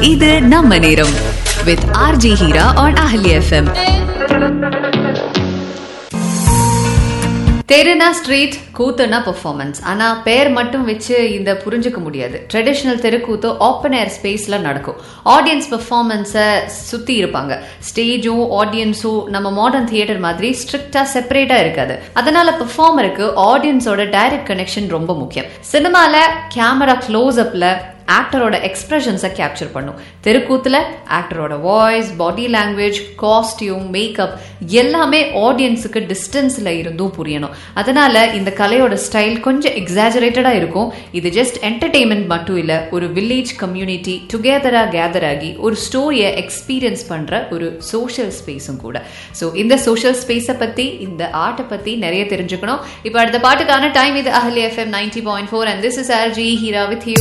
இது நம்ம நேரம் with RJ Heera on Ahali FM தெருனா ஸ்ட்ரீட் கூத்துனா பெர்ஃபார்மன்ஸ் ஆனா பேர் மட்டும் வச்சு இந்த புரிஞ்சுக்க முடியாது ட்ரெடிஷ்னல் தெருக்கூத்து ஓப்பன் ஏர் ஸ்பேஸ்ல நடக்கும் ஆடியன்ஸ் பெர்ஃபார்மன்ஸை சுத்தி இருப்பாங்க ஸ்டேஜும் ஆடியன்ஸும் நம்ம மாடர்ன் தியேட்டர் மாதிரி ஸ்ட்ரிக்டா செப்பரேட்டா இருக்காது அதனால பெர்ஃபார்மருக்கு ஆடியன்ஸோட டைரக்ட் கனெக்ஷன் ரொம்ப முக்கியம் சினிமால கேமரா க்ளோஸ் அப்ல ஆக்டரோட எக்ஸ்பிரஷன்ஸை கேப்சர் பண்ணும் தெருக்கூத்துல ஆக்டரோட voice body language costume makeup எல்லாமே ஆடியன்ஸுக்கு டிஸ்டன்ஸ்ல இருந்தும் புரியணும் அதனால இந்த கலையோட ஸ்டைல் கொஞ்சம் எக்ஸாஜரேட்டடா இருக்கும் இது ஜஸ்ட் என்டர்டெயின்மெண்ட் மட்டும் இல்ல ஒரு வில்லேஜ் கம்யூனிட்டி டுகெதரா கேதர் ஆகி ஒரு ஸ்டோரியை எக்ஸ்பீரியன்ஸ் பண்ற ஒரு சோஷியல் ஸ்பேஸும் கூட ஸோ இந்த சோஷியல் ஸ்பேஸை பத்தி இந்த ஆர்ட்டை பத்தி நிறைய தெரிஞ்சுக்கணும் இப்போ அடுத்த பாட்டுக்கான டைம் இது Ahali FM ninety point four and this is R J Heera with you